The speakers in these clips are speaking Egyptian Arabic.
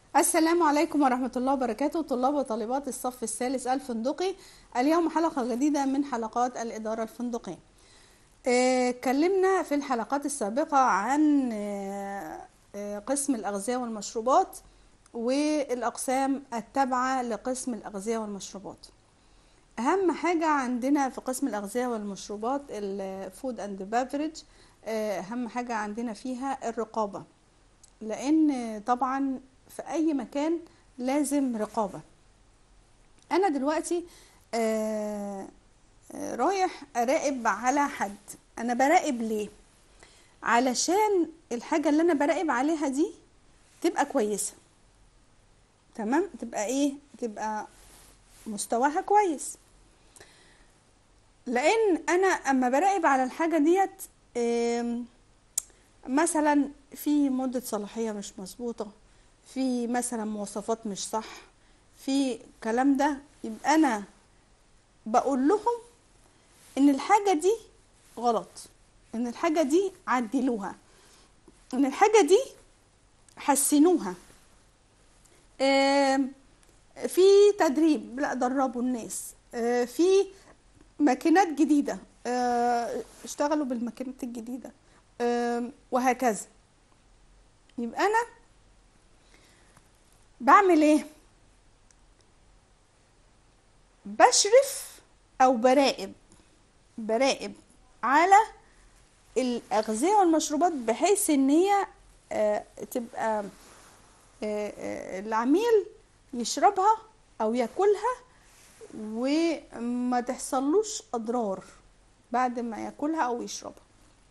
السلام عليكم ورحمة الله وبركاته طلاب وطالبات الصف الثالث الفندقي اليوم حلقة جديدة من حلقات الإدارة الفندقية آه، اتكلمنا في الحلقات السابقة عن آه، آه، قسم الأغذية والمشروبات والأقسام التابعة لقسم الأغذية والمشروبات أهم حاجة عندنا في قسم الأغذية والمشروبات الفود أند بافريج أهم حاجة عندنا فيها الرقابة لأن طبعا في أي مكان لازم رقابة أنا دلوقتي آه آه، رايح أراقب على حد أنا براقب ليه؟ علشان الحاجة اللي أنا براقب عليها دي تبقى كويسة تمام؟ تبقى إيه؟ تبقى مستواها كويس لأن أنا أما براقب على الحاجة ديت آم، مثلا في مدة صلاحية مش مظبوطة في مثلا مواصفات مش صح في كلام ده يبقى انا بقول لهم ان الحاجة دي غلط ان الحاجة دي عدلوها ان الحاجة دي حسنوها آم، في تدريب لا دربوا الناس آه، في ماكينات جديدة آه، اشتغلوا بالماكينات الجديدة آم، وهكذا يبقى انا بعمل ايه بشرف او براقب براقب على الاغذيه والمشروبات بحيث ان هي آه، تبقى آه، آه، العميل يشربها او ياكلها وما تحصلوش اضرار بعد ما ياكلها او يشربها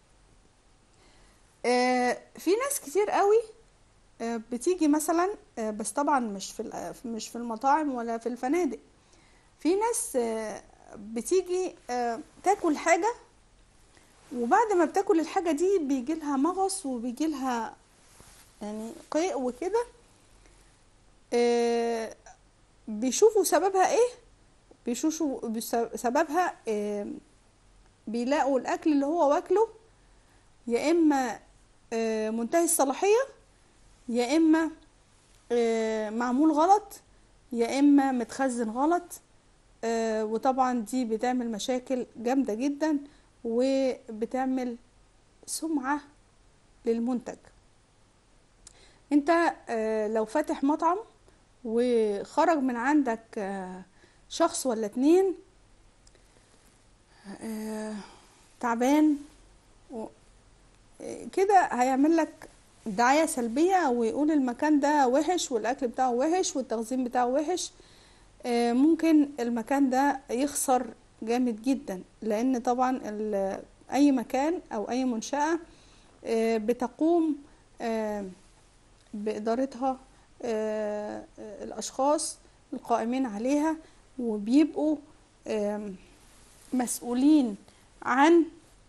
آه، في ناس كتير قوي آه، بتيجي مثلا آه، بس طبعا مش في الأ- مش في المطاعم ولا في الفنادق في ناس آه، بتيجي آه، تاكل حاجة وبعد ما بتاكل الحاجة دي بيجي لها مغص وبيجي لها يعني قيء وكده آه، بيشوفوا سببها ايه بيشوفوا بس- سببها آه، بيلاقوا الاكل اللي هو واكله يا اما آه، منتهي الصلاحية يا اما آه، معمول غلط يا اما متخزن غلط آه، وطبعا دي بتعمل مشاكل جامدة جدا وبتعمل سمعة للمنتج انت آه، لو فاتح مطعم وخرج من عندك آه، شخص ولا اتنين آه، تعبان و- آه، كده هيعمل لك دعاية سلبية ويقول المكان ده وحش والأكل بتاعه وحش والتخزين بتاعه وحش آه، ممكن المكان ده يخسر جامد جدا لأن طبعا ال- أي مكان أو أي منشأة آه، بتقوم آه، بإدارتها آه، آه، الأشخاص القائمين عليها وبيبقوا آم، مسؤولين عن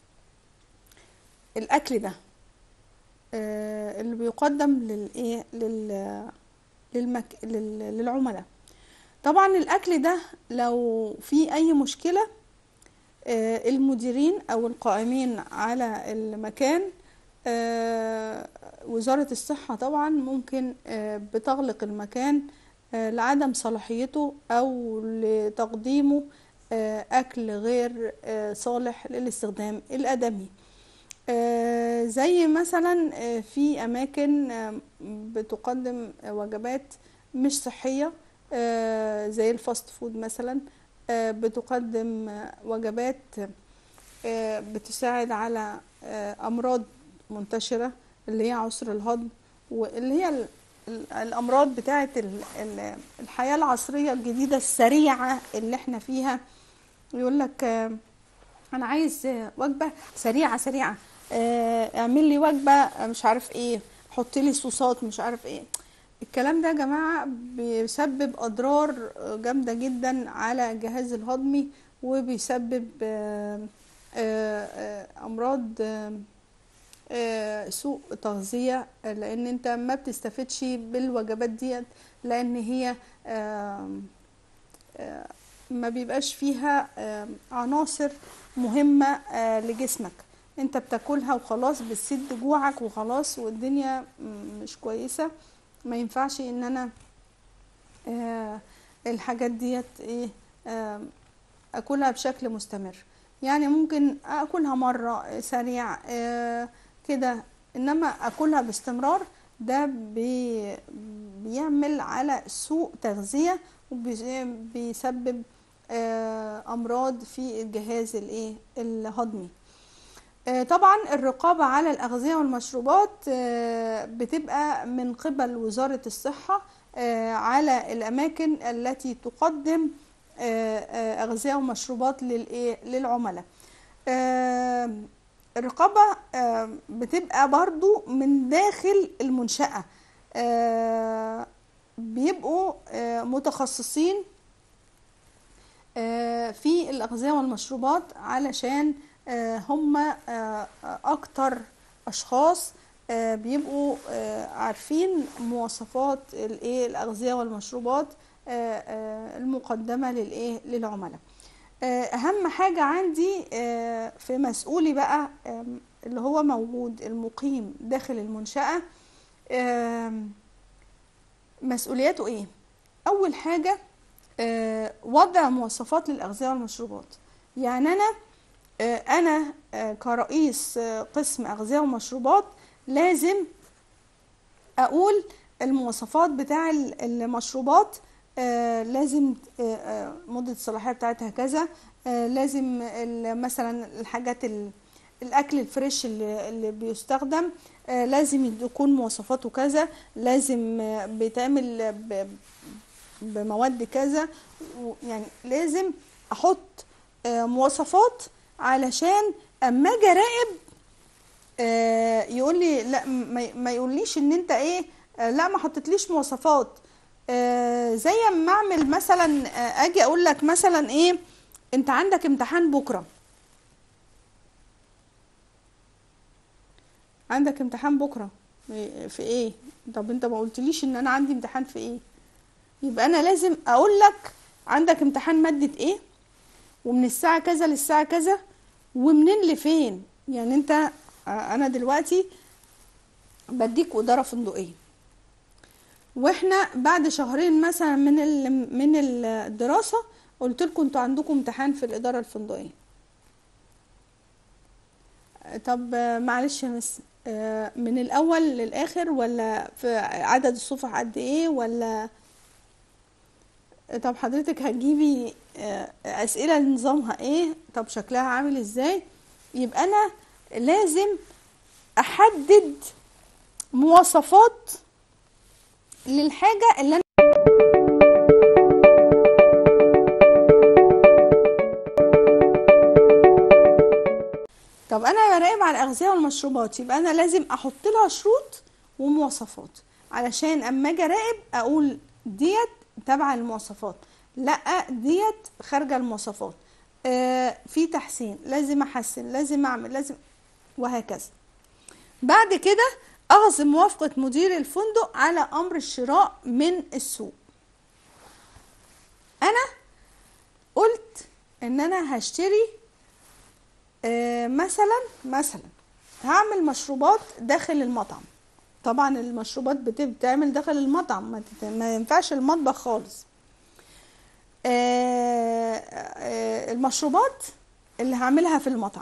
الأكل ده آه، اللي بيقدم للإيه لل للمك... لل... للعملاء طبعا الأكل ده لو في أي مشكلة آه، المديرين أو القائمين على المكان آه، وزارة الصحة طبعا ممكن آه، بتغلق المكان آه، لعدم صلاحيته أو لتقديمه آه، أكل غير آه، صالح للاستخدام الآدمي آه، زي مثلا آه، في أماكن آه، بتقدم وجبات مش صحية آه، زي الفاست فود مثلا آه، بتقدم آه، وجبات آه، بتساعد على آه، أمراض منتشرة اللي هي عسر الهضم واللي هي ال- ال- الأمراض بتاعة ال- ال- الحياة العصرية الجديدة السريعة اللي احنا فيها يقول لك آه، انا عايز آه، وجبه سريعه سريعه آه، اعمل لي وجبه آه، مش عارف ايه حط لي صوصات مش عارف ايه الكلام ده يا جماعه بيسبب اضرار آه، جامده جدا على الجهاز الهضمي وبيسبب آه، آه، آه، امراض آه، آه، سوء تغذيه آه، لان انت ما بتستفدش بالوجبات ديت لان هي آم، آه، ما بيبقاش فيها آه، عناصر مهمة آه، لجسمك انت بتاكلها وخلاص بتسد جوعك وخلاص والدنيا م- مش كويسة ما ينفعش ان انا آه الحاجات ديت ايه آه اكلها بشكل مستمر يعني ممكن اكلها مرة سريع آه كده انما اكلها باستمرار ده بي بيعمل على سوء تغذية وبيسبب آه امراض في الجهاز الايه الهضمي آه، طبعا الرقابة على الأغذية والمشروبات آه، بتبقى من قبل وزارة الصحة آه، على الأماكن التي تقدم آه، آه، أغذية ومشروبات للإيه؟ للعملاء آه، الرقابة آه، بتبقى برضو من داخل المنشأة آه، بيبقوا آه، متخصصين آه، في الأغذية والمشروبات علشان آه، هم آه، أكتر أشخاص آه، بيبقوا آه، عارفين مواصفات الإيه الأغذية والمشروبات آه، آه، المقدمة للإيه للعملاء آه، أهم حاجة عندي آه، في مسؤولي بقى آم، اللي هو موجود المقيم داخل المنشأة آم، مسؤولياته إيه؟ أول حاجة آه، وضع مواصفات للأغذية والمشروبات يعني أنا آه، أنا آه، كرئيس آه، قسم أغذية ومشروبات لازم أقول المواصفات بتاع ال- المشروبات آه، لازم آه، آه، مدة الصلاحية بتاعتها كذا آه، لازم ال- مثلا الحاجات ال- الأكل الفريش اللي, اللي بيستخدم آه، لازم يكون مواصفاته كذا لازم آه، بيتعمل ب- بمواد كذا و- يعني لازم احط آه، مواصفات علشان اما اجي اراقب آه، يقول لي لا ما ما يقوليش ان انت ايه آه، لا ما حطيتليش مواصفات آه، زي اما اعمل مثلا آه، اجي اقول لك مثلا ايه انت عندك امتحان بكره عندك امتحان بكره في ايه طب انت ما قلتليش ان انا عندي امتحان في ايه يبقى انا لازم اقول لك عندك امتحان مادة ايه ومن الساعة كذا للساعة كذا ومنين لفين يعني انت آه، انا دلوقتي بديك إدارة فندقية واحنا بعد شهرين مثلا من ال- من الدراسة قلت لكم انتوا عندكم امتحان في الإدارة الفندقية طب آه، معلش يا مس آه، من الأول للآخر ولا في عدد الصفح قد ايه ولا طب حضرتك هتجيبي آه، أسئلة نظامها ايه طب شكلها عامل ازاي يبقى انا لازم احدد مواصفات للحاجة اللي انا طب انا براقب على الاغذية والمشروبات يبقى انا لازم احط لها شروط ومواصفات علشان اما اجي اراقب اقول ديت تبع المواصفات لا ديت خارجه المواصفات آه في تحسين لازم احسن لازم اعمل لازم وهكذا بعد كده اخذ موافقه مدير الفندق على امر الشراء من السوق انا قلت ان انا هشتري آه مثلا مثلا هعمل مشروبات داخل المطعم طبعا المشروبات بت- بتتعمل داخل المطعم ما, تت... ما ينفعش المطبخ خالص آه، آه، المشروبات اللي هعملها في المطعم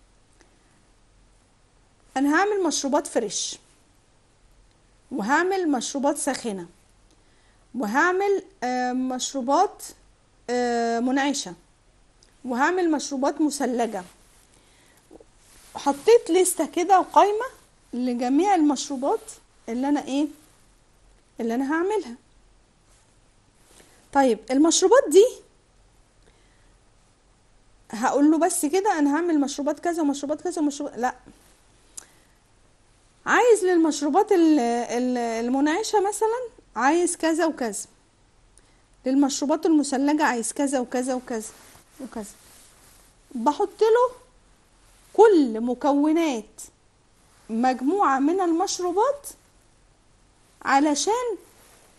انا هعمل مشروبات فريش وهعمل مشروبات ساخنة وهعمل آه، مشروبات آه، منعشة وهعمل مشروبات مثلجة حطيت لستة كده وقايمة لجميع المشروبات اللي انا ايه اللي انا هعملها طيب المشروبات دي هقول له بس كده انا هعمل مشروبات كذا ومشروبات كذا ومشروبات لا عايز للمشروبات ال- ال- المنعشة مثلا عايز كذا وكذا للمشروبات المثلجة عايز كذا وكذا وكذا وكذا بحط له كل مكونات مجموعة من المشروبات علشان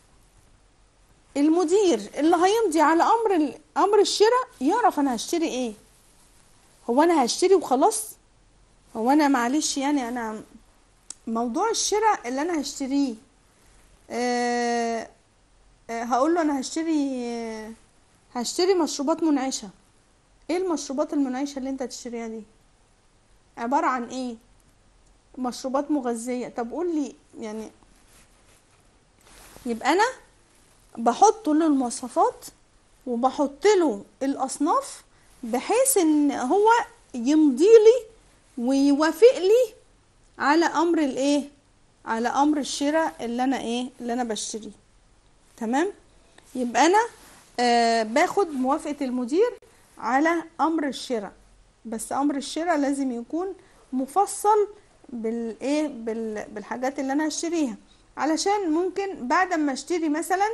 المدير اللي هيمضي على امر ال- امر الشراء يعرف انا هشتري ايه هو انا هشتري وخلاص هو انا معلش يعني انا موضوع الشراء اللي انا هشتريه آه آه هقول له انا هشتري آه هشتري مشروبات منعشة ايه المشروبات المنعشة اللي انت تشتريها دي عبارة عن ايه مشروبات مغذية طب قول لي يعني يبقى انا بحط له المواصفات وبحط له الاصناف بحيث ان هو يمضي لي ويوافق لي على امر الايه على امر الشراء اللي انا ايه اللي انا بشتريه تمام يبقى انا آه باخد موافقة المدير على امر الشراء بس امر الشراء لازم يكون مفصل بالايه بال بالحاجات اللي انا هشتريها علشان ممكن بعد ما اشتري مثلا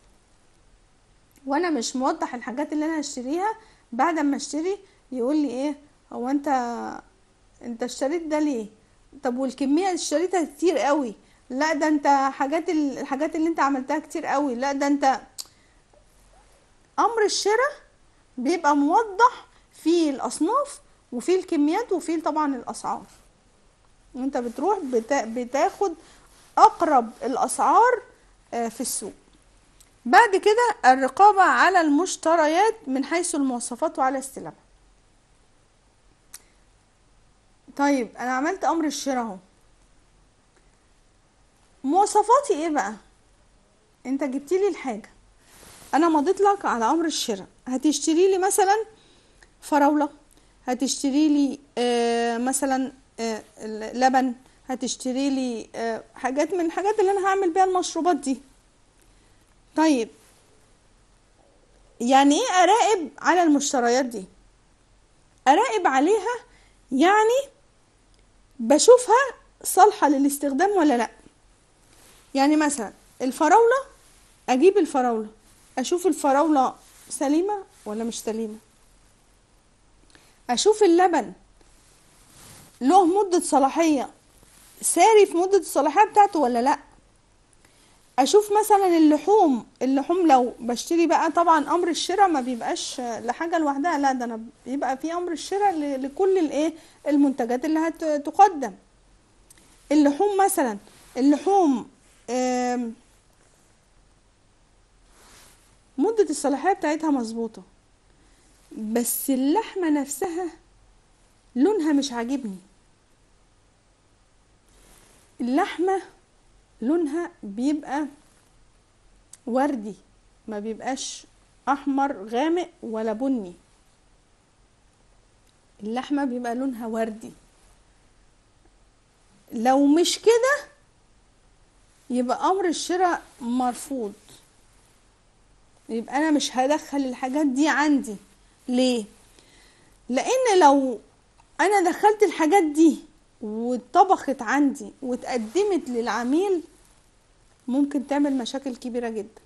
وانا مش موضح الحاجات اللي انا هشتريها بعد ما اشتري يقول لي ايه هو انت انت اشتريت ده ليه طب والكميه اللي اشتريتها كتير قوي لا ده انت حاجات ال- الحاجات اللي انت عملتها كتير قوي لا ده انت امر الشراء بيبقى موضح في الاصناف وفي الكميات وفي طبعا الاسعار وانت بتروح بتا... بتاخد اقرب الاسعار آه، في السوق بعد كده الرقابة على المشتريات من حيث المواصفات وعلى استلامها طيب انا عملت امر الشراء اهو مواصفاتي ايه بقى انت جبت لي الحاجة انا مضيت لك على امر الشراء هتشتري لي مثلا فراولة هتشتري لي آه مثلا آه لبن هتشتري لي آه حاجات من الحاجات اللي انا هعمل بيها المشروبات دي طيب يعني ايه اراقب على المشتريات دي اراقب عليها يعني بشوفها صالحة للاستخدام ولا لا يعني مثلا الفراولة اجيب الفراولة اشوف الفراولة سليمة ولا مش سليمة اشوف اللبن له مدة صلاحية ساري في مدة الصلاحية بتاعته ولا لا اشوف مثلا اللحوم اللحوم لو بشتري بقى طبعا امر الشراء ما بيبقاش لحاجه لوحدها لا ده انا بيبقى في امر الشراء ل- لكل الايه المنتجات اللي هتقدم اللحوم مثلا اللحوم آم، مدة الصلاحية بتاعتها مظبوطة بس اللحمة نفسها لونها مش عاجبني اللحمة لونها بيبقى وردي ما بيبقاش احمر غامق ولا بني اللحمة بيبقى لونها وردي لو مش كده يبقى امر الشراء مرفوض يبقى انا مش هدخل الحاجات دي عندي ليه لان لو انا دخلت الحاجات دي واتطبخت عندي واتقدمت للعميل ممكن تعمل مشاكل كبيرة جدا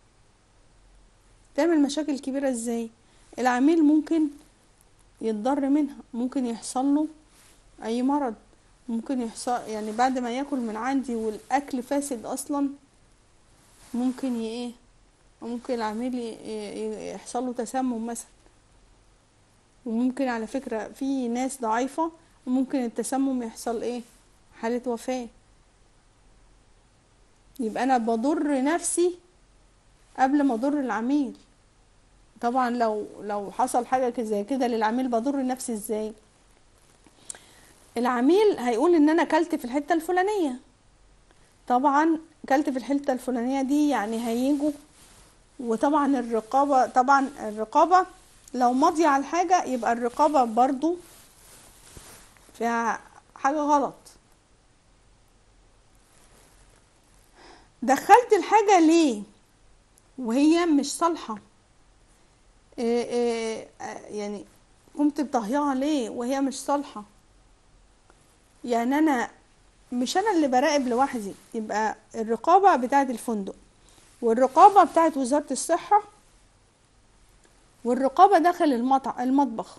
تعمل مشاكل كبيرة ازاي العميل ممكن يتضر منها ممكن يحصل له اي مرض ممكن يحصل يعني بعد ما ياكل من عندي والاكل فاسد اصلا ممكن ي- ايه ممكن العميل ي- ي- يحصل له تسمم مثلا وممكن على فكرة في ناس ضعيفة وممكن التسمم يحصل ايه حالة وفاة يبقى انا بضر نفسي قبل ما اضر العميل طبعا لو لو حصل حاجة كده- زي كده للعميل بضر نفسي ازاي العميل هيقول ان انا كلت في الحتة الفلانية طبعا كلت في الحتة الفلانية دي يعني هيجوا وطبعا الرقابة طبعا الرقابة لو ماضية على الحاجة يبقى الرقابة برضو فيها حاجة غلط دخلت الحاجة ليه وهي مش صالحة إيه إيه آه، يعني قمت بطهيها ليه وهي مش صالحة يعني انا مش انا اللي براقب لوحدي يبقى الرقابة بتاعة الفندق والرقابة بتاعة وزارة الصحة والرقابة داخل المطع المطبخ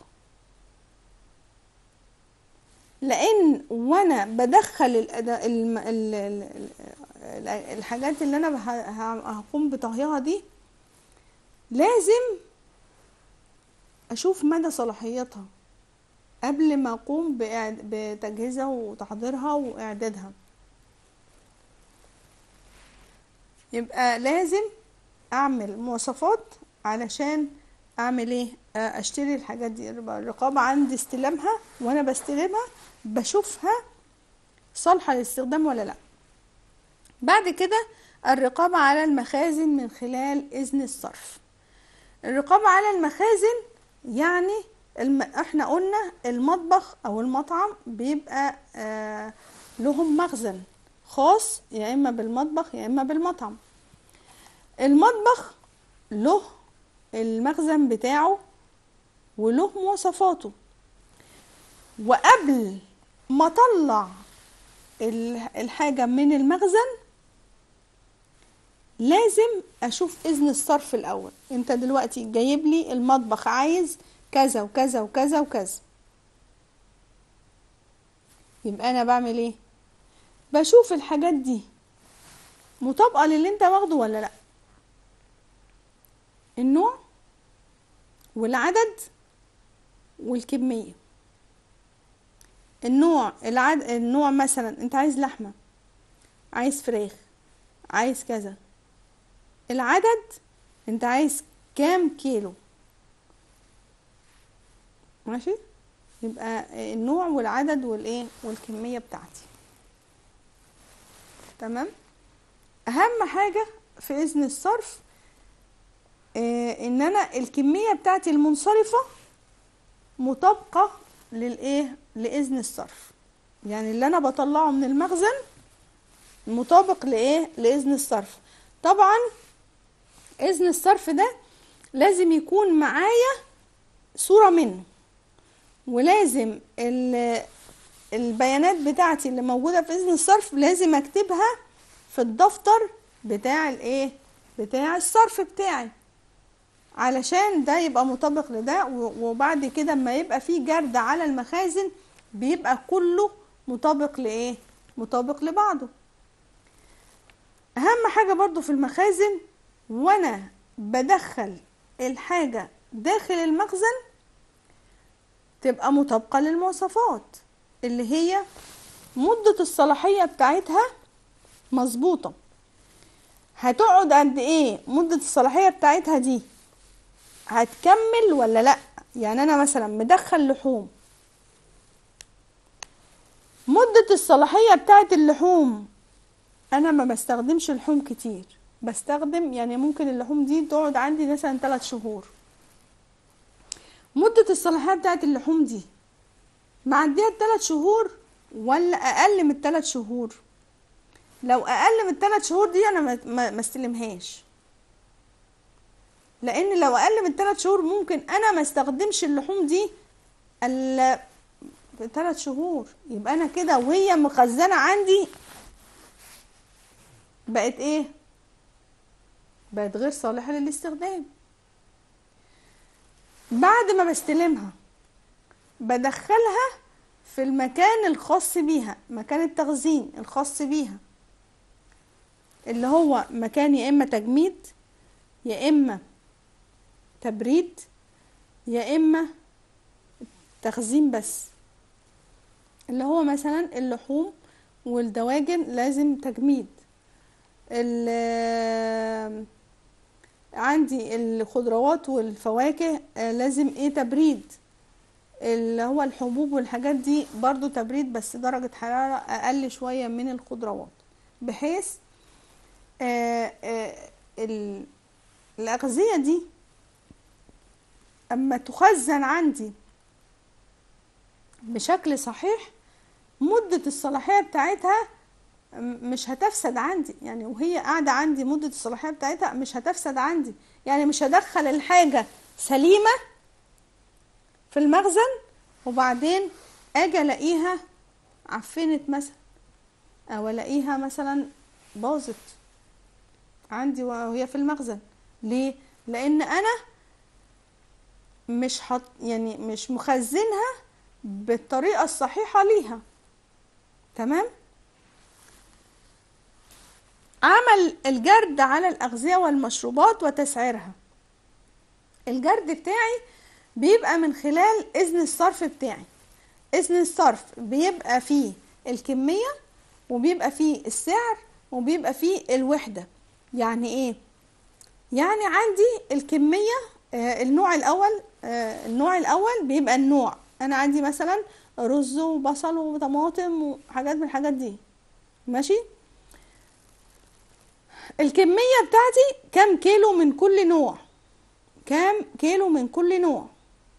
لان وانا بدخل الأدا- الم- ال- ال- ال- الحاجات اللي انا ه- ه- هقوم بطهيها دي لازم اشوف مدى صلاحيتها قبل ما اقوم بإعد- بتجهيزها وتحضيرها واعدادها يبقى لازم اعمل مواصفات علشان اعمل ايه آه، اشتري الحاجات دي يبقى الرقابة عندي استلامها وانا بستلمها بشوفها صالحة للاستخدام ولا لا بعد كده الرقابة على المخازن من خلال إذن الصرف الرقابة على المخازن يعني الم... احنا قلنا المطبخ او المطعم بيبقى آه لهم مخزن خاص يا اما بالمطبخ يا اما بالمطعم المطبخ له المخزن بتاعه وله مواصفاته وقبل ما اطلع ال- الحاجة من المخزن لازم اشوف اذن الصرف الاول انت دلوقتي جايب لي المطبخ عايز كذا وكذا وكذا وكذا يبقى انا بعمل ايه بشوف الحاجات دي مطابقة للي انت واخده ولا لا النوع والعدد والكمية النوع العد... النوع مثلا انت عايز لحمة عايز فراخ عايز كذا العدد انت عايز كام كيلو ماشي يبقى النوع والعدد والايه والكمية بتاعتي تمام اهم حاجة في اذن الصرف اه ان انا الكمية بتاعتي المنصرفة مطابقة للايه لاذن الصرف يعني اللي انا بطلعه من المخزن مطابق لايه لاذن الصرف طبعا اذن الصرف ده لازم يكون معايا صورة منه ولازم ال- البيانات بتاعتي اللي موجودة في اذن الصرف لازم اكتبها في الدفتر بتاع الايه بتاع الصرف بتاعي علشان ده يبقى مطابق لده و- وبعد كده اما يبقى فيه جرد على المخازن بيبقى كله مطابق لايه مطابق لبعضه اهم حاجة برضو في المخازن وانا بدخل الحاجة داخل المخزن تبقى مطابقة للمواصفات اللي هي مدة الصلاحية بتاعتها مظبوطة هتقعد قد ايه مدة الصلاحية بتاعتها دي هتكمل ولا لا يعني انا مثلا مدخل لحوم مدة الصلاحية بتاعت اللحوم انا ما بستخدمش لحوم كتير بستخدم يعني ممكن اللحوم دي تقعد عندي مثلا 3 شهور مدة الصلاحية بتاعت اللحوم دي معديها الثلاث شهور ولا اقل من الثلاث شهور لو اقل من الثلاث شهور دي انا ما- ما ما استلمهاش لان لو اقل من ثلاث شهور ممكن انا ما استخدمش اللحوم دي الا ثلاث شهور يبقى انا كده وهي مخزنه عندي بقت ايه بقت غير صالحه للاستخدام بعد ما بستلمها بدخلها في المكان الخاص بيها مكان التخزين الخاص بيها اللي هو مكان يا اما تجميد يا اما تبريد يا اما تخزين بس اللي هو مثلا اللحوم والدواجن لازم تجميد ال- عندي الخضروات والفواكه آه، لازم ايه تبريد اللي هو الحبوب والحاجات دي برضو تبريد بس درجة حرارة أقل شوية من الخضروات بحيث آه، آه، ال- الأغذية دي أما تخزن عندي بشكل صحيح مدة الصلاحية بتاعتها م- مش هتفسد عندي يعني وهي قاعدة عندي مدة الصلاحية بتاعتها مش هتفسد عندي يعني مش هدخل الحاجة سليمة في المخزن وبعدين اجي الاقيها عفنت مثلا او الاقيها مثلا باظت عندي وهي في المخزن ليه لان انا مش حط يعني مش مخزنها بالطريقة الصحيحة ليها تمام عمل الجرد على الأغذية والمشروبات وتسعيرها الجرد بتاعي بيبقى من خلال إذن الصرف بتاعي إذن الصرف بيبقى فيه الكمية وبيبقى فيه السعر وبيبقى فيه الوحدة يعني ايه يعني عندي الكمية آه، النوع الاول آه، النوع الاول بيبقى النوع انا عندي مثلا رز وبصل وطماطم وحاجات من الحاجات دي ماشي الكمية بتاعتي كام كيلو من كل نوع كام كيلو من كل نوع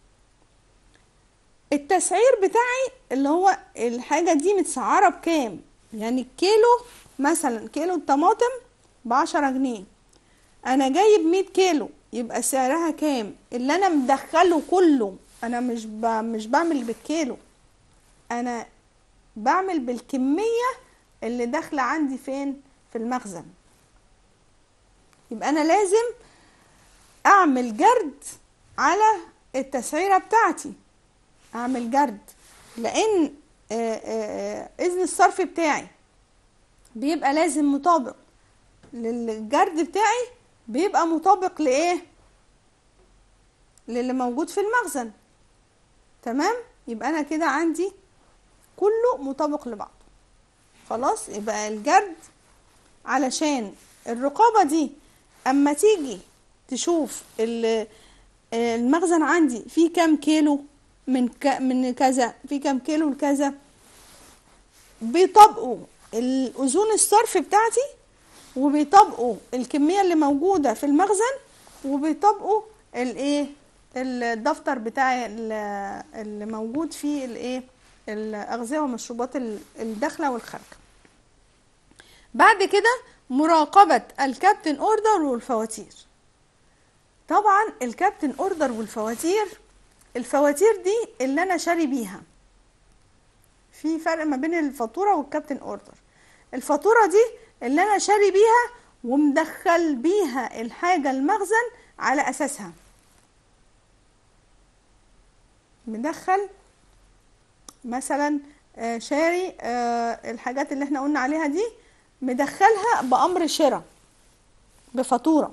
التسعير بتاعي اللي هو الحاجة دي متسعرة بكام يعني الكيلو مثلا كيلو الطماطم بعشرة جنيه انا جايب مية كيلو يبقى سعرها كام اللي انا مدخله كله انا مش ب... مش بعمل بالكيلو انا بعمل بالكمية اللي داخلة عندي فين في المخزن يبقى انا لازم اعمل جرد على التسعيرة بتاعتي اعمل جرد لان آه، آه، آه، اذن الصرف بتاعي بيبقى لازم مطابق للجرد بتاعي بيبقى مطابق لايه للي موجود في المخزن تمام يبقى انا كده عندي كله مطابق لبعضه خلاص يبقى الجرد علشان الرقابة دي اما تيجي تشوف ال- المخزن عندي فيه كام كيلو من ك... من كذا في كام كيلو لكذا بيطبقوا الاذون الصرف بتاعتي وبيطبقوا الكميه اللي موجوده في المخزن وبيطبقوا الايه الدفتر بتاعي ال- اللي موجود فيه الايه الاغذيه والمشروبات ال- الداخله والخارجه بعد كده مراقبه الكابتن اوردر والفواتير طبعا الكابتن اوردر والفواتير الفواتير دي اللي انا شاري بيها في فرق ما بين الفاتوره والكابتن اوردر الفاتوره دي اللي انا شاري بيها ومدخل بيها الحاجه المخزن على اساسها مدخل مثلا آه، شاري آه، الحاجات اللي احنا قلنا عليها دي مدخلها بامر شراء بفاتوره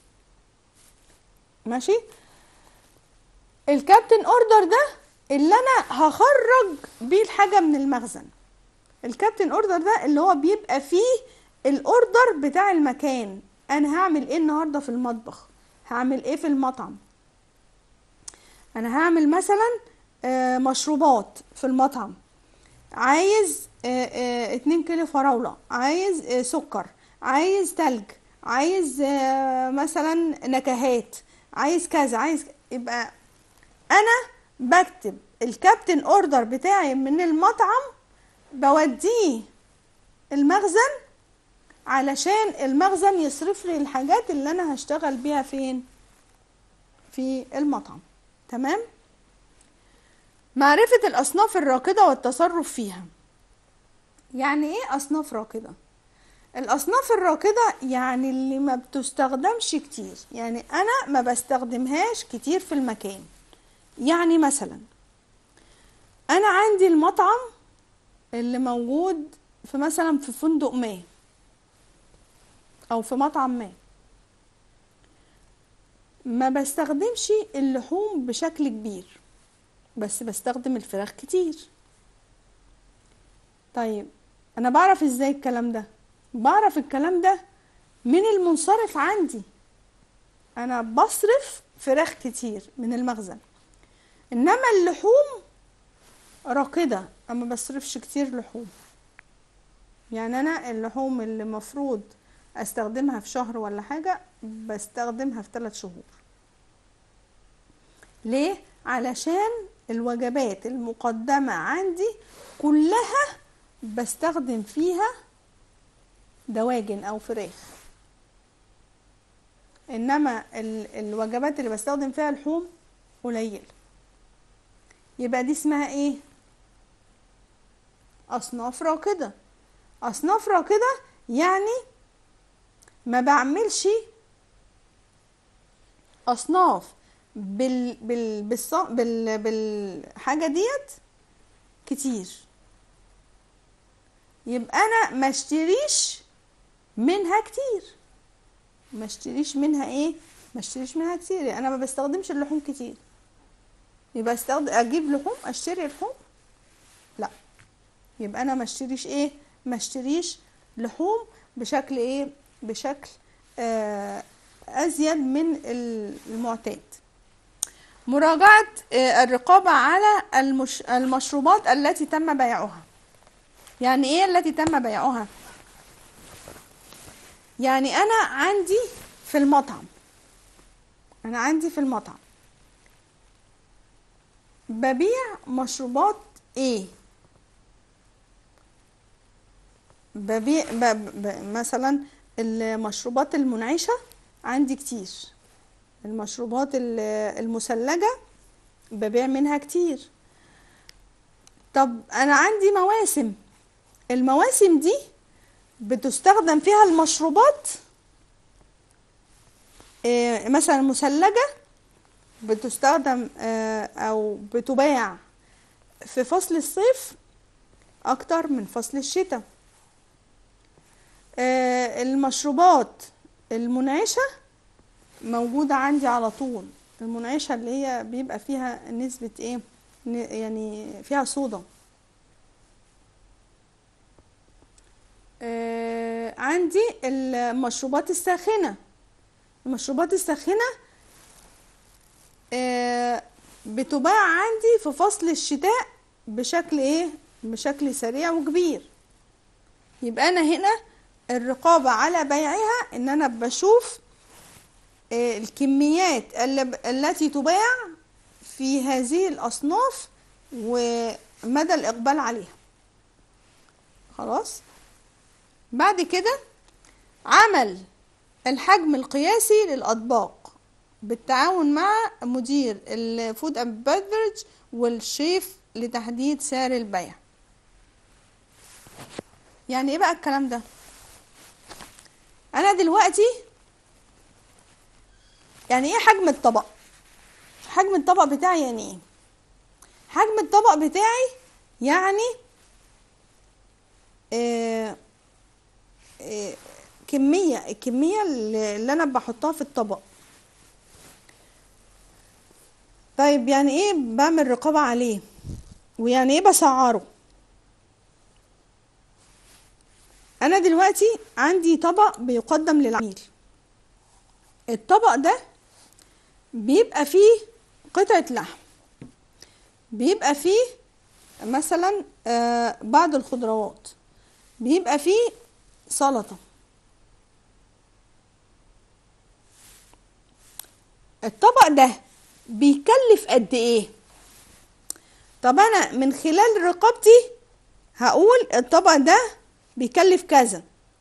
ماشي الكابتن اوردر ده اللي انا هخرج بيه الحاجه من المخزن الكابتن اوردر ده اللي هو بيبقى فيه الاوردر بتاع المكان انا هعمل ايه النهارده في المطبخ هعمل ايه في المطعم انا هعمل مثلا آه، مشروبات في المطعم عايز آه، آه، اتنين كيلو فراولة عايز آه، سكر عايز تلج عايز آه، مثلا نكهات عايز كذا عايز يبقى انا بكتب الكابتن اوردر بتاعي من المطعم بوديه المخزن علشان المخزن يصرف لي الحاجات اللي انا هشتغل بيها فين في المطعم تمام معرفة الأصناف الراكدة والتصرف فيها يعني إيه أصناف راكدة؟ الأصناف الراكدة يعني اللي ما بتستخدمش كتير يعني أنا ما بستخدمهاش كتير في المكان يعني مثلا أنا عندي المطعم اللي موجود في مثلا في فندق ما أو في مطعم ما ما بستخدمش اللحوم بشكل كبير بس بستخدم الفراخ كتير طيب انا بعرف ازاي الكلام ده بعرف الكلام ده من المنصرف عندي انا بصرف فراخ كتير من المخزن انما اللحوم راكدة اما بصرفش كتير لحوم يعني انا اللحوم اللي مفروض استخدمها في شهر ولا حاجة بستخدمها في ثلاث شهور ليه علشان الوجبات المقدمة عندي كلها بستخدم فيها دواجن او فراخ انما ال- الوجبات اللي بستخدم فيها لحوم قليل يبقى دي اسمها ايه اصناف راكده اصناف راكده يعني ما بعملش اصناف بال بال بالص... بال بالحاجه ديت كتير يبقى انا ما اشتريش منها كتير ما اشتريش منها ايه ما اشتريش منها كتير يعني انا ما بستخدمش اللحوم كتير يبقى استخدم اجيب لحوم اشتري لحوم لا يبقى انا ما اشتريش ايه ما اشتريش لحوم بشكل ايه بشكل آه، ازيد من المعتاد مراجعة آه، الرقابة على المش... المشروبات التي تم بيعها يعني ايه التي تم بيعها يعني انا عندي في المطعم انا عندي في المطعم ببيع مشروبات ايه ببيع ب... ب... مثلا المشروبات المنعشة عندي كتير المشروبات ال- المثلجة ببيع منها كتير طب انا عندي مواسم المواسم دي بتستخدم فيها المشروبات آه، مثلا مثلجة بتستخدم آه، او بتباع في فصل الصيف اكتر من فصل الشتاء آه، المشروبات المنعشة موجودة عندي على طول المنعشة اللي هي بيبقى فيها نسبة ايه ن- يعني فيها صودا آه، عندي المشروبات الساخنة المشروبات الساخنة آه، بتباع عندي في فصل الشتاء بشكل ايه بشكل سريع وكبير يبقى انا هنا الرقابة على بيعها ان انا بشوف آه، الكميات الل- التي تباع في هذه الاصناف ومدى الاقبال عليها خلاص بعد كده عمل الحجم القياسي للأطباق بالتعاون مع مدير الفود اند بيفرج والشيف لتحديد سعر البيع يعني ايه بقى الكلام ده انا دلوقتي يعني ايه حجم الطبق حجم الطبق بتاعي يعني ايه حجم الطبق بتاعي يعني آه آه كمية الكمية اللي اللي أنا بحطها في الطبق طيب يعني إيه بعمل رقابة عليه ويعني إيه بسعره أنا دلوقتي عندي طبق بيقدم للعميل الطبق ده بيبقى فيه قطعة لحم بيبقى فيه مثلا آه بعض الخضروات بيبقى فيه سلطة الطبق ده بيكلف قد ايه طب انا من خلال رقابتي هقول الطبق ده بيكلف كذا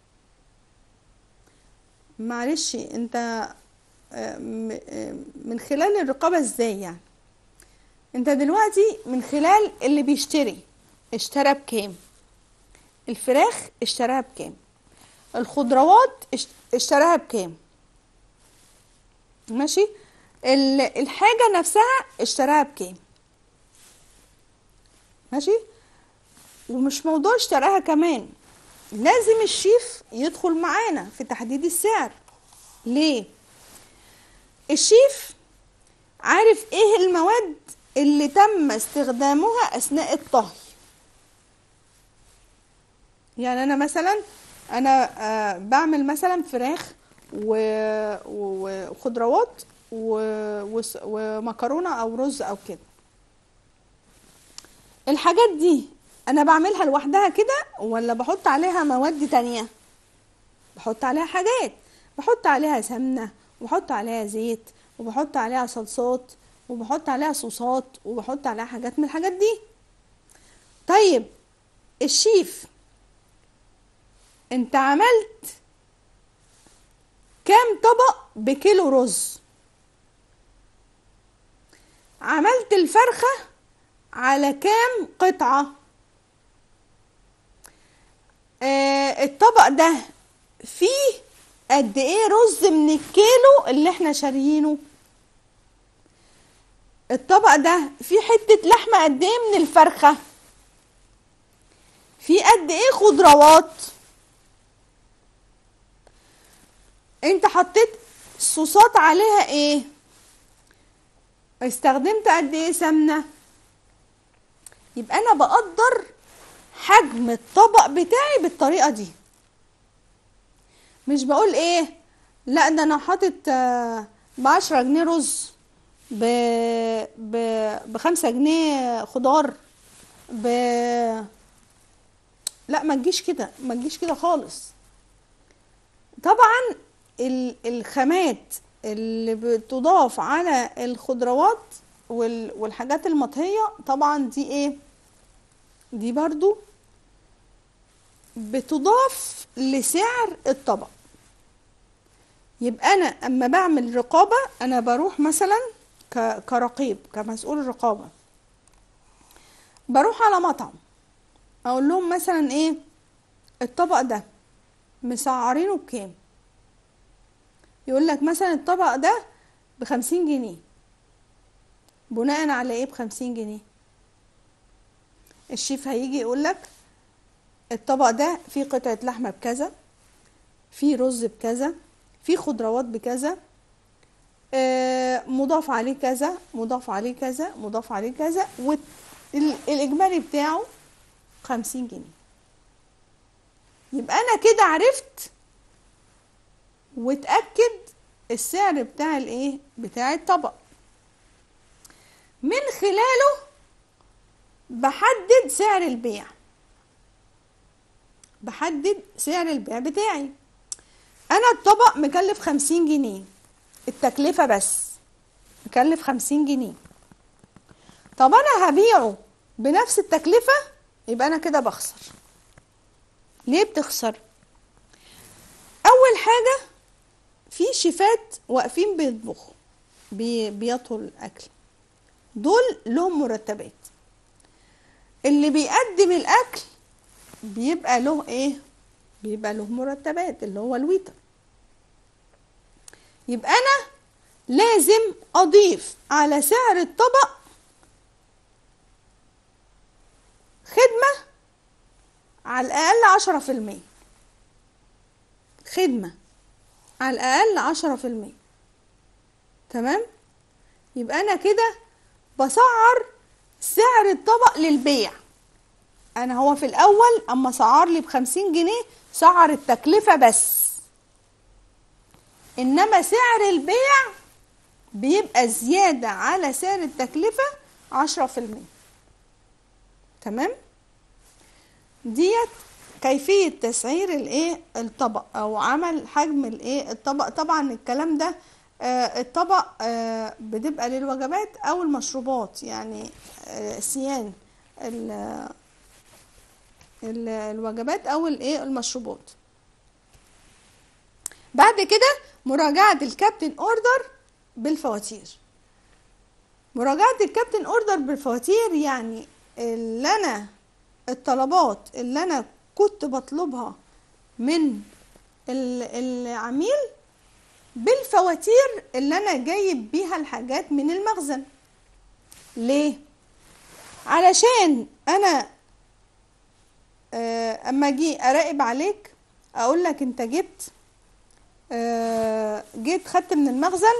معلش انت آه، م- آه، من خلال الرقابة ازاي يعني انت دلوقتي من خلال اللي بيشتري اشترى بكام الفراخ اشتراها بكام الخضروات اشت- اشتراها بكام ماشي ال- الحاجة نفسها اشتراها بكام ماشي ومش موضوع اشتراها كمان لازم الشيف يدخل معانا في تحديد السعر ليه الشيف عارف ايه المواد اللي تم استخدامها اثناء الطهي يعني انا مثلا انا آه، بعمل مثلا فراخ و- و- وخضروات و- وس- ومكرونه او رز او كده الحاجات دي انا بعملها لوحدها كده ولا بحط عليها مواد تانية بحط عليها حاجات بحط عليها سمنة وبحط عليها زيت وبحط عليها صلصات وبحط عليها صوصات وبحط عليها حاجات من الحاجات دي طيب الشيف انت عملت كام طبق بكيلو رز عملت الفرخة على كام قطعة آه الطبق ده فيه قد ايه رز من الكيلو اللي احنا شاريينه الطبق ده فيه حتة لحمة قد ايه من الفرخة فيه قد ايه خضروات انت حطيت صوصات عليها ايه استخدمت قد ايه سمنة يبقى انا بقدر حجم الطبق بتاعي بالطريقة دي مش بقول ايه لا ده انا حاطط آه، بعشرة جنيه رز ب ب بخمسة جنيه خضار ب لا ما تجيش كده ما تجيش كده خالص طبعا ال- الخامات اللي بتضاف على الخضروات وال- والحاجات المطهية طبعا دي ايه دي برضو بتضاف لسعر الطبق يبقى انا اما بعمل رقابة انا بروح مثلا ك- كرقيب كمسؤول رقابة بروح على مطعم اقول لهم مثلا ايه الطبق ده مسعرينه بكام يقول لك مثلا الطبق ده بخمسين جنيه بناء على ايه بخمسين جنيه الشيف هيجي يقول لك الطبق ده فيه قطعة لحمة بكذا فيه رز بكذا فيه خضروات بكذا آه، مضاف عليه كذا مضاف عليه كذا مضاف عليه كذا والإجمالي بتاعه خمسين جنيه يبقى أنا كده عرفت وتأكد السعر بتاع الايه بتاع الطبق من خلاله بحدد سعر البيع بحدد سعر البيع بتاعي انا الطبق مكلف خمسين جنيه التكلفة بس مكلف خمسين جنيه طب انا هبيعه بنفس التكلفة يبقى انا كده بخسر ليه بتخسر اول حاجة في شيفات واقفين بيطبخوا بي بيطهوا الاكل دول لهم مرتبات اللي بيقدم الاكل بيبقى له ايه بيبقى له مرتبات اللي هو الويتر يبقى انا لازم اضيف على سعر الطبق خدمة على الاقل عشرة في المية خدمة على الاقل عشرة في المية تمام يبقى انا كده بسعر سعر الطبق للبيع انا هو في الاول اما سعر لي بخمسين جنيه سعر التكلفة بس انما سعر البيع بيبقى زيادة على سعر التكلفة عشرة في المية تمام ديت كيفية تسعير الايه الطبق او عمل حجم الايه الطبق طبعا الكلام ده آه الطبق آه بتبقى للوجبات او المشروبات يعني آه سيان ال- ال- الوجبات او الايه المشروبات بعد كده مراجعة الكابتن اوردر بالفواتير مراجعة الكابتن اوردر بالفواتير يعني اللي انا الطلبات اللي انا كنت بطلبها من ال- العميل بالفواتير اللي انا جايب بيها الحاجات من المخزن ليه علشان انا آه، اما اجي اراقب عليك اقول لك انت جبت آه، جيت خدت من المخزن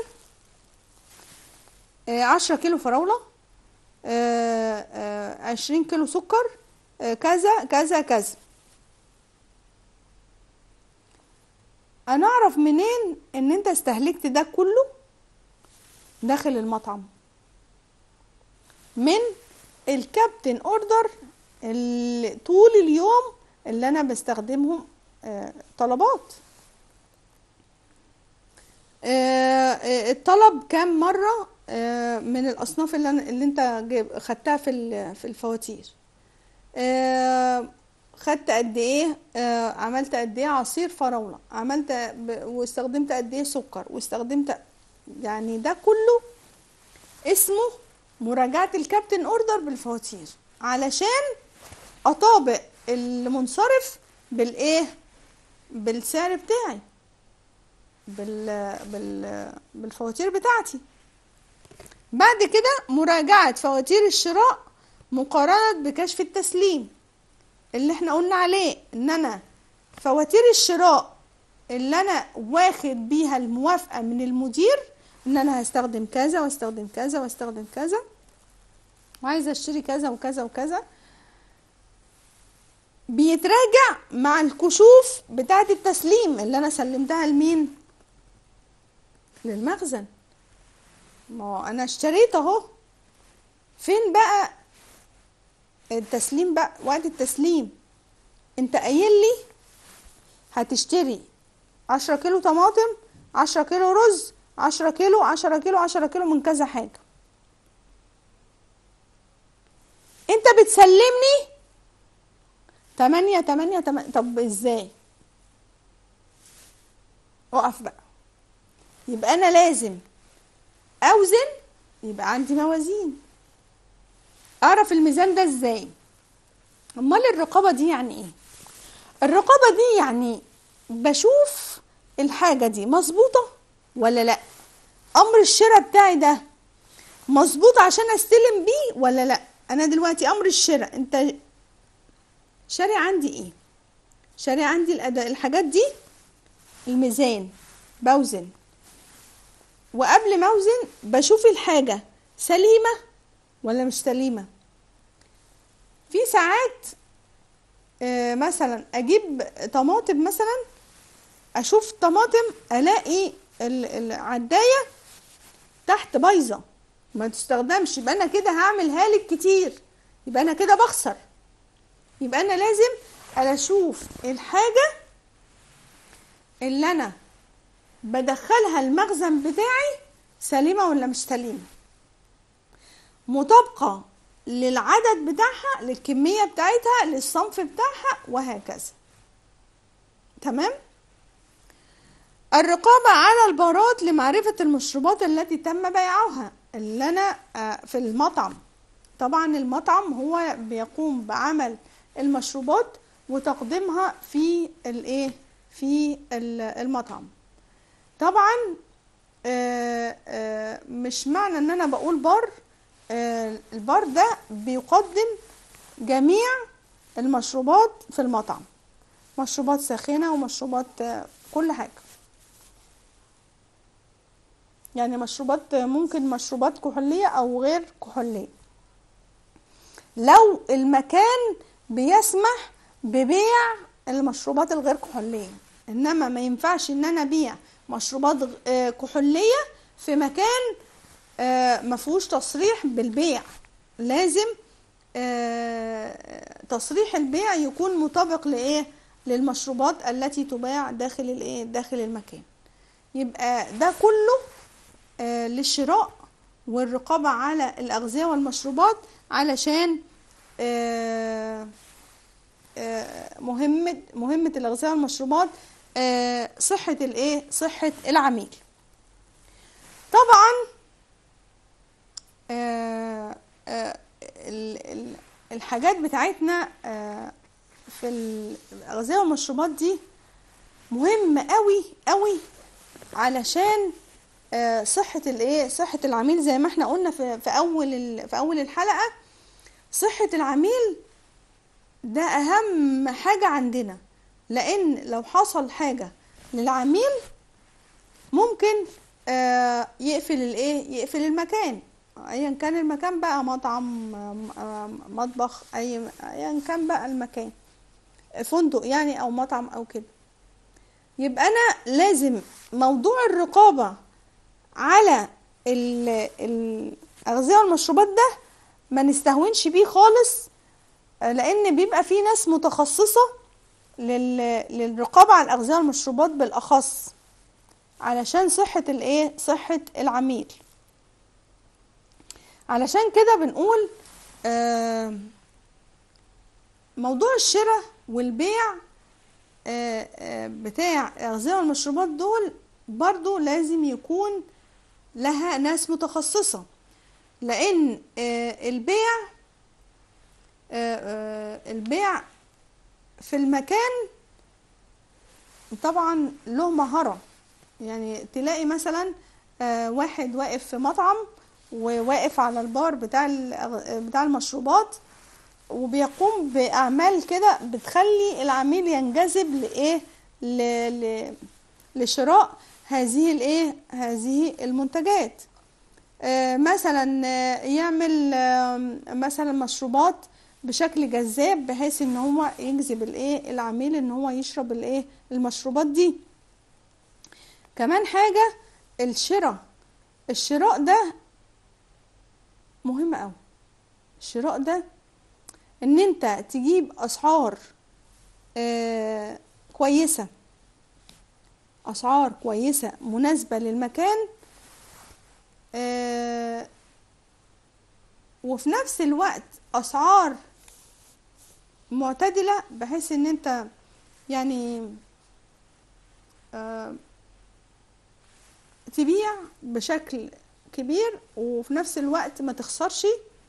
آه، عشرة كيلو فراولة آه، آه، عشرين كيلو سكر آه، كذا كذا كذا انا اعرف منين ان انت استهلكت ده كله داخل المطعم من الكابتن اوردر اللي طول اليوم اللي انا بستخدمهم آه، طلبات آه، آه، الطلب كام مرة آه، من الأصناف اللي, أنا اللي أنت جايب خدتها في ال- في الفواتير آه، خدت قد إيه آه، عملت قد إيه عصير فراولة عملت ب- واستخدمت قد إيه سكر واستخدمت يعني ده كله اسمه مراجعة الكابتن أوردر بالفواتير علشان أطابق المنصرف بالإيه بالسعر بتاعي بال بال بالفواتير بتاعتي بعد كده مراجعة فواتير الشراء مقارنة بكشف التسليم اللي احنا قلنا عليه ان انا فواتير الشراء اللي انا واخد بيها الموافقة من المدير ان انا هستخدم كذا واستخدم كذا واستخدم كذا وعايزة اشتري كذا وكذا وكذا بيتراجع مع الكشوف بتاعة التسليم اللي انا سلمتها لمين للمخزن ما هو انا اشتريت اهو فين بقى التسليم بقى وقت التسليم انت قايل لي هتشتري عشرة كيلو طماطم عشرة كيلو رز عشرة كيلو عشرة كيلو عشرة كيلو من كذا حاجة انت بتسلمني تمانية تمانية تمانية طب ازاي اقف بقى يبقى انا لازم اوزن يبقى عندي موازين اعرف الميزان ده ازاي امال الرقابه دي يعني ايه الرقابه دي يعني بشوف الحاجه دي مظبوطه ولا لا امر الشراء بتاعي ده مظبوط عشان استلم بيه ولا لا انا دلوقتي امر الشراء انت شاري عندي ايه شاري عندي الأداء الحاجات دي الميزان بوزن وقبل ما اوزن بشوف الحاجة سليمة ولا مش سليمة في ساعات آه، مثلا اجيب طماطم مثلا اشوف طماطم الاقي ال- العداية تحت بايظة ما تستخدمش يبقى انا كده هعمل هالك كتير يبقى انا كده بخسر يبقى انا لازم اشوف الحاجة اللي انا بدخلها المخزن بتاعي سليمة ولا مش سليمة مطابقة للعدد بتاعها للكمية بتاعتها للصنف بتاعها وهكذا تمام الرقابة على البارات لمعرفة المشروبات التي تم بيعها اللي أنا آه، في المطعم طبعا المطعم هو بيقوم بعمل المشروبات وتقديمها في الايه في ال- المطعم طبعا آه، آه، مش معنى ان انا بقول بار آه، البار ده بيقدم جميع المشروبات في المطعم مشروبات ساخنة ومشروبات آه، كل حاجة يعني مشروبات ممكن مشروبات كحولية أو غير كحولية لو المكان بيسمح ببيع المشروبات الغير كحولية إنما ما ينفعش إن أنا أبيع مشروبات غ- آه، كحولية في مكان آه، ما فيهوش تصريح بالبيع لازم آه، تصريح البيع يكون مطابق لإيه للمشروبات التي تباع داخل الإيه داخل المكان يبقى ده كله آه، للشراء والرقابة على الأغذية والمشروبات علشان آه، آه، مهمة مهمة الأغذية والمشروبات آه، صحة الإيه؟ صحة العميل. طبعا آه، آه، ال- ال- الحاجات بتاعتنا آه، في الأغذية والمشروبات دي مهمة قوي قوي علشان آه، صحة الايه صحة العميل زي ما احنا قلنا في في اول ال- في اول الحلقة صحة العميل ده اهم حاجة عندنا لان لو حصل حاجة للعميل ممكن آه، يقفل الايه يقفل المكان ايا كان المكان بقى مطعم آم، آم، مطبخ اي ايا كان بقى المكان فندق يعني او مطعم او كده يبقى انا لازم موضوع الرقابة على ال- الأغذية والمشروبات ده ما نستهونش بيه خالص آه، لأن بيبقى في ناس متخصصة لل- للرقابة على الأغذية والمشروبات بالأخص علشان صحة الإيه؟ صحة العميل علشان كده بنقول آه، موضوع الشراء والبيع آه، آه، بتاع الأغذية والمشروبات دول برضو لازم يكون لها ناس متخصصة لأن آه، البيع آه، آه، البيع في المكان طبعا له مهارة يعني تلاقي مثلا آه، واحد واقف في مطعم وواقف على البار بتاع الأغ- بتاع المشروبات وبيقوم بأعمال كده بتخلي العميل ينجذب لإيه ل... ل... لشراء هذه الإيه هذه المنتجات آه، مثلا آه، يعمل آم، مثلا مشروبات بشكل جذاب بحيث ان هو يجذب الايه العميل ان هو يشرب الايه المشروبات دي كمان حاجة الشراء الشراء ده مهم قوي الشراء ده ان انت تجيب اسعار آه كويسة اسعار كويسة مناسبة للمكان آه وفي نفس الوقت اسعار معتدلة بحيث ان انت يعني آه تبيع بشكل كبير وفي نفس الوقت ما تخسرش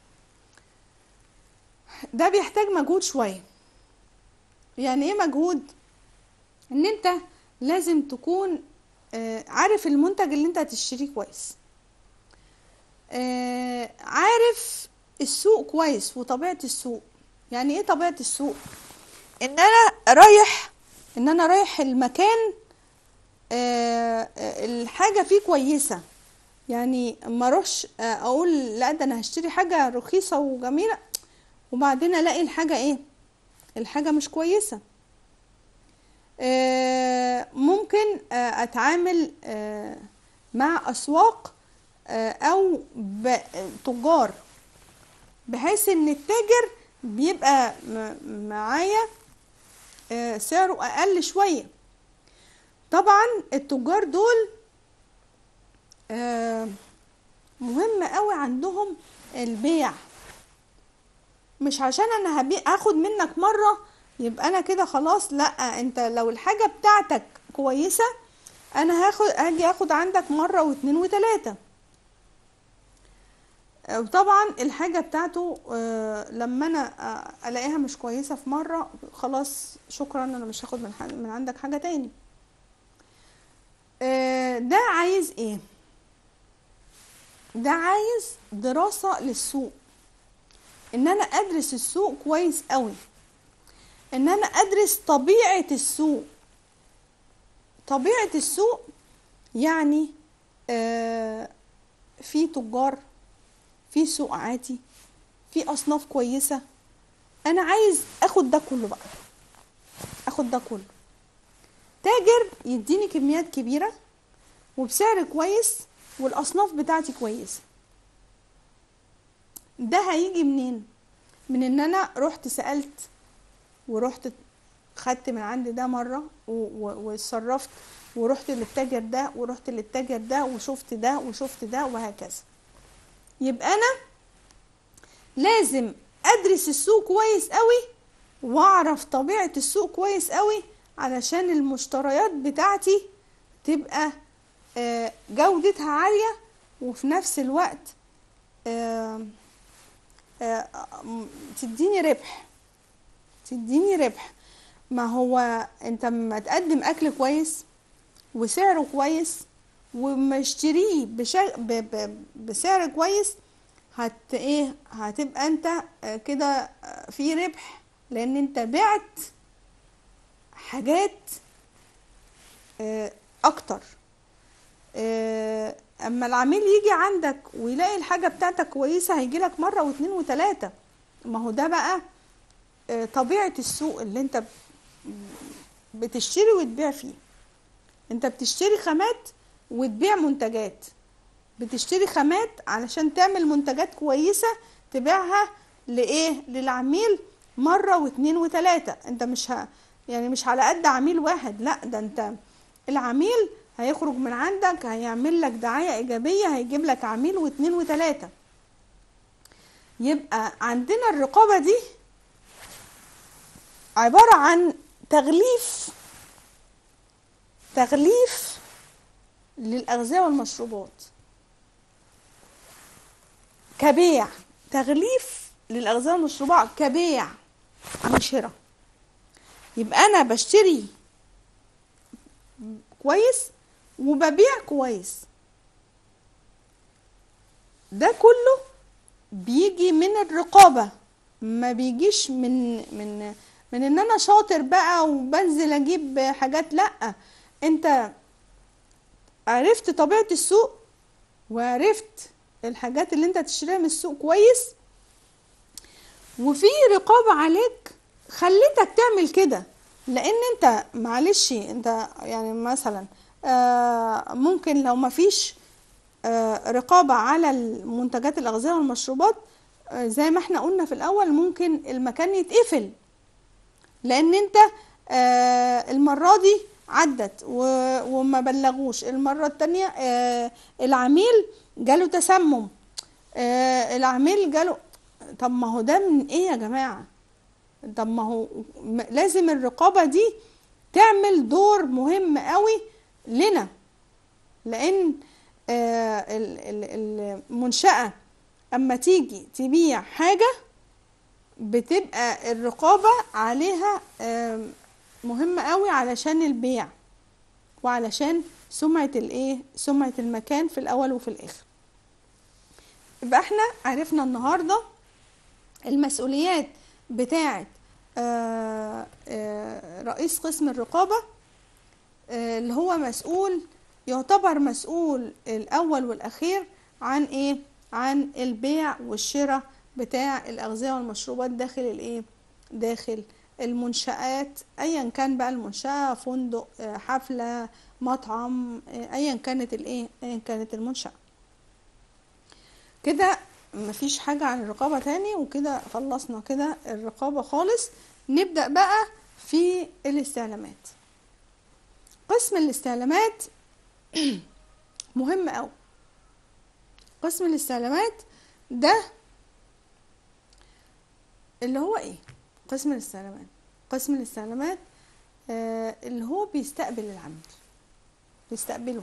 ده بيحتاج مجهود شوية يعني ايه مجهود ان انت لازم تكون آه عارف المنتج اللي انت هتشتريه كويس آه عارف السوق كويس وطبيعة السوق يعني ايه طبيعة السوق ان انا رايح ان انا رايح المكان آه الحاجة فيه كويسة يعني ما اروحش اقول لا ده انا هشتري حاجة رخيصة وجميلة وبعدين الاقي الحاجة ايه الحاجة مش كويسة آه ممكن آه اتعامل آه مع اسواق او تجار بحيث ان التاجر بيبقى معايا سعره اقل شوية طبعا التجار دول مهم قوي عندهم البيع مش عشان انا هبيع اخد منك مرة يبقى انا كده خلاص لا انت لو الحاجة بتاعتك كويسة انا هاخد هاجي اخد عندك مرة واتنين وتلاتة وطبعا الحاجة بتاعته لما انا الاقيها مش كويسة في مرة خلاص شكرا انا مش هاخد من, من عندك حاجة تاني ده عايز ايه ده عايز دراسة للسوق ان انا ادرس السوق كويس قوي ان انا ادرس طبيعة السوق طبيعة السوق يعني آه في تجار في سوق عادي في اصناف كويسة انا عايز اخد ده كله بقى اخد ده كله تاجر يديني كميات كبيرة وبسعر كويس والاصناف بتاعتي كويسه ده هيجي منين من ان انا رحت سالت ورحت خدت من عندي ده مره وصرفت ورحت للتاجر ده ورحت للتاجر ده وشفت ده وشفت ده وهكذا يبقى انا لازم ادرس السوق كويس قوي واعرف طبيعه السوق كويس قوي علشان المشتريات بتاعتي تبقى جودتها عاليه وفي نفس الوقت تديني ربح تديني ربح ما هو انت ما تقدم اكل كويس وسعره كويس ومشتريه بشا... ب... ب... بسعر كويس هت ايه هتبقى انت كده في ربح لان انت بعت حاجات اكتر اما العميل يجي عندك ويلاقي الحاجه بتاعتك كويسه هيجي لك مره واتنين وتلاته ما هو ده بقى طبيعه السوق اللي انت بتشتري وتبيع فيه انت بتشتري خامات وتبيع منتجات بتشتري خامات علشان تعمل منتجات كويسه تبيعها لايه للعميل مره واتنين وتلاته انت مش ه... يعني مش على قد عميل واحد لا ده انت العميل هيخرج من عندك هيعمل لك دعاية إيجابية هيجيب لك عميل واتنين وتلاتة يبقى عندنا الرقابة دي عبارة عن تغليف تغليف للأغذية والمشروبات كبيع تغليف للأغذية والمشروبات كبيع مش شراء يبقى أنا بشتري كويس وببيع كويس ده كله بيجي من الرقابة ما بيجيش من من من ان انا شاطر بقى وبنزل اجيب حاجات لا انت عرفت طبيعة السوق وعرفت الحاجات اللي انت تشتريها من السوق كويس وفي رقابة عليك خلتك تعمل كده لان انت معلش انت يعني مثلا آه، ممكن لو مفيش آه، رقابة على المنتجات الأغذية والمشروبات آه، زي ما احنا قلنا في الأول ممكن المكان يتقفل لأن انت آه، المرة دي عدت و- وما بلغوش المرة التانية آه، العميل جاله تسمم آه، العميل جاله طب ما هو ده من ايه يا جماعة طب ما هو م- لازم الرقابة دي تعمل دور مهم قوي لنا لان آه، ال- ال- المنشأة اما تيجي تبيع حاجة بتبقى الرقابة عليها آم، مهمة قوي علشان البيع وعلشان سمعة الايه سمعة المكان في الاول وفي الاخر يبقى احنا عرفنا النهاردة المسؤوليات بتاعة آه، آه، رئيس قسم الرقابة آه، اللي هو مسؤول يعتبر مسؤول الأول والأخير عن إيه؟ عن البيع والشراء بتاع الأغذية والمشروبات داخل الإيه؟ داخل المنشآت أيا كان بقى المنشأة فندق آه، حفلة مطعم آه، أيا كانت الإيه؟ أيا كانت المنشأة كده مفيش حاجة عن الرقابة تاني وكده خلصنا كده الرقابة خالص نبدأ بقى في الاستعلامات قسم الاستعلامات مهم أوي قسم الاستعلامات ده اللي هو ايه قسم الاستعلامات قسم الاستعلامات آه اللي هو بيستقبل العميل بيستقبله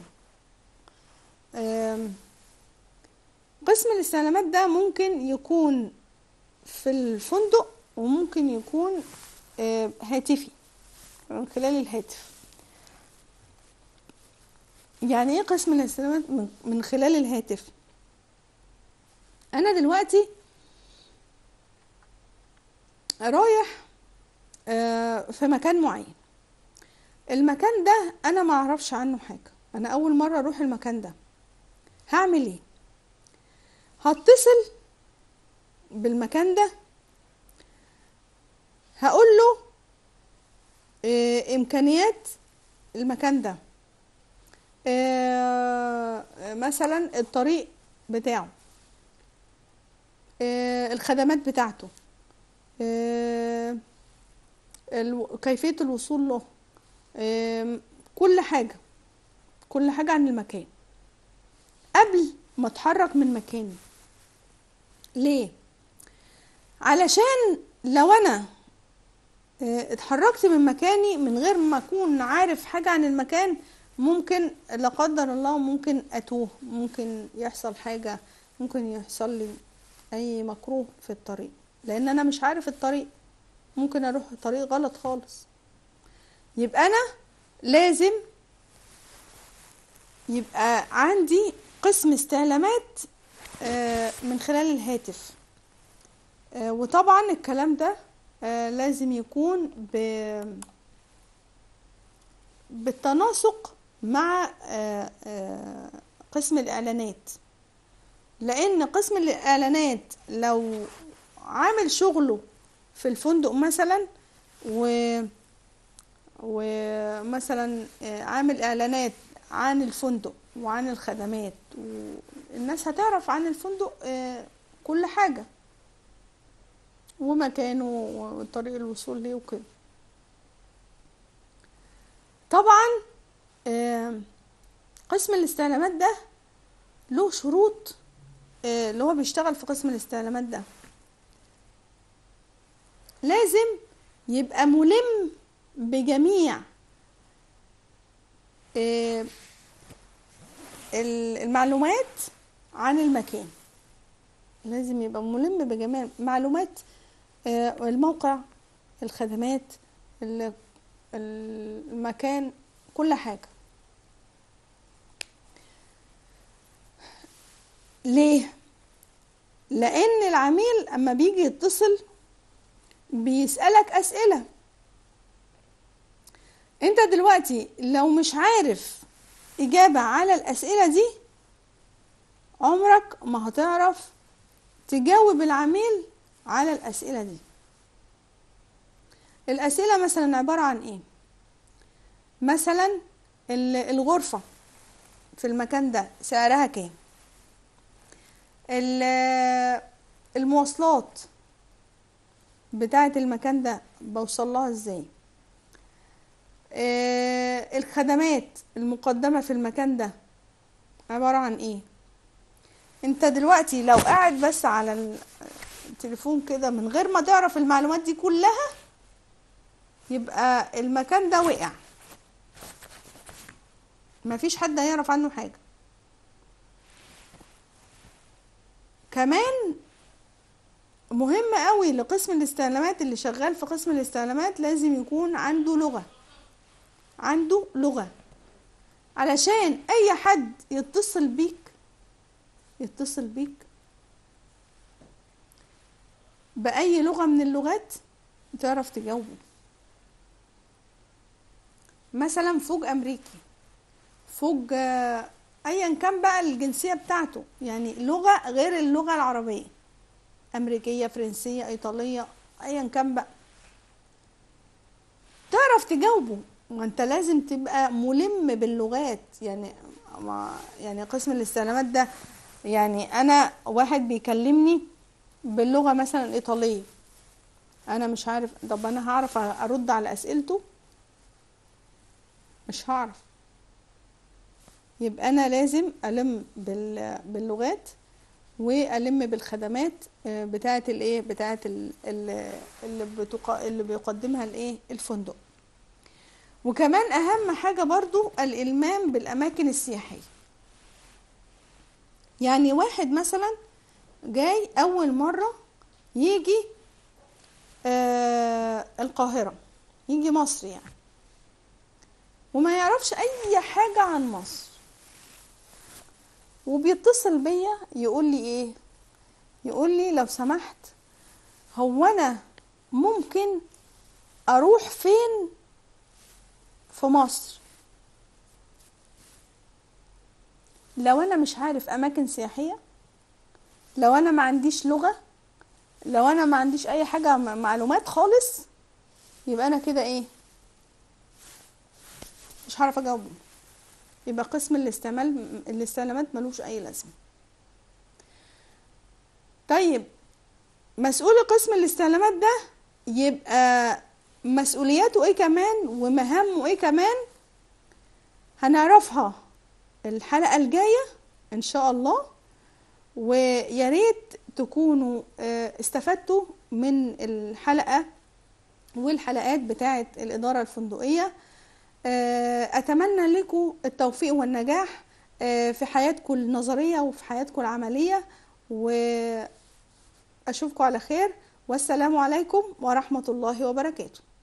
آم، قسم الاستعلامات ده ممكن يكون في الفندق وممكن يكون آه، هاتفي من خلال الهاتف يعني ايه قسم الاستعلامات من- من خلال الهاتف انا دلوقتي رايح آه، في مكان معين المكان ده انا ما اعرفش عنه حاجه انا اول مره اروح المكان ده هعمل ايه هتصل بالمكان ده هقول له آه، امكانيات المكان ده آه، مثلا الطريق بتاعه آه، الخدمات بتاعته آه، الو- كيفية الوصول له آم، كل حاجة كل حاجة عن المكان قبل ما اتحرك من مكاني ليه علشان لو انا آه، اتحركت من مكاني من غير ما اكون عارف حاجة عن المكان ممكن لا قدر الله ممكن اتوه ممكن يحصل حاجة ممكن يحصل لي اي مكروه في الطريق لان انا مش عارف الطريق ممكن اروح طريق غلط خالص يبقى انا لازم يبقى عندي قسم استعلامات آه، من خلال الهاتف آه، وطبعا الكلام ده آه، لازم يكون ب بالتناسق مع آه، آه، قسم الإعلانات لأن قسم الإعلانات لو عامل شغله في الفندق مثلا و ومثلا آه، عامل إعلانات عن الفندق وعن الخدمات والناس هتعرف عن الفندق آه، كل حاجة ومكانه وطريق الوصول ليه وكده طبعا آم، قسم الاستعلامات ده له شروط آه، اللي هو بيشتغل في قسم الاستعلامات ده لازم يبقى ملم بجميع آه، ال- المعلومات عن المكان لازم يبقى ملم بجميع معلومات آه، الموقع الخدمات ال- المكان كل حاجة ليه؟ لأن العميل أما بيجي يتصل بيسألك أسئلة أنت دلوقتي لو مش عارف إجابة على الأسئلة دي عمرك ما هتعرف تجاوب العميل على الأسئلة دي الأسئلة مثلا عبارة عن إيه؟ مثلا ال- الغرفة في المكان ده سعرها كام ال- المواصلات بتاعة المكان ده بوصل لها ازاي آه، الخدمات المقدمة في المكان ده عبارة عن ايه انت دلوقتي لو قاعد بس على ال- التليفون كده من غير ما تعرف المعلومات دي كلها يبقى المكان ده وقع مفيش حد هيعرف عنه حاجة كمان مهم قوي لقسم الاستعلامات اللي شغال في قسم الاستعلامات لازم يكون عنده لغة عنده لغة علشان اي حد يتصل بيك يتصل بيك بأي لغة من اللغات تعرف تجاوبه مثلا فوج أمريكي فوج آه، أيا كان بقى الجنسية بتاعته يعني لغة غير اللغة العربية أمريكية فرنسية إيطالية أيا كان بقى تعرف تجاوبه وانت لازم تبقى ملم باللغات يعني ما يعني قسم الاستعلامات ده يعني انا واحد بيكلمني باللغة مثلا الإيطالية أنا مش عارف طب أنا هعرف أرد على أسئلته مش هعرف يبقى أنا لازم ألم بال- باللغات وألم بالخدمات آه، بتاعة الإيه بتاعة ال- ال- اللي بتق... اللي بيقدمها الإيه الفندق وكمان أهم حاجة برضو الإلمام بالأماكن السياحية يعني واحد مثلا جاي أول مرة يجي آه القاهرة يجي مصر يعني وما يعرفش أي حاجة عن مصر وبيتصل بيا يقول لي إيه يقول لي لو سمحت هو أنا ممكن أروح فين في مصر لو أنا مش عارف أماكن سياحية لو انا ما عنديش لغة لو انا ما عنديش اي حاجة م- معلومات خالص يبقى انا كده ايه مش هعرف اجاوبه يبقى قسم الاستعمال الاستعلامات ملوش اي لازمة طيب مسؤول قسم الاستعلامات ده يبقى مسؤولياته ايه كمان ومهامه ايه كمان هنعرفها الحلقة الجاية ان شاء الله ويا ريت تكونوا آه، استفدتوا من الحلقة والحلقات بتاعة الإدارة الفندقية آه، أتمنى لكم التوفيق والنجاح آه، في حياتكم النظرية وفي حياتكم العملية وأشوفكم على خير والسلام عليكم ورحمة الله وبركاته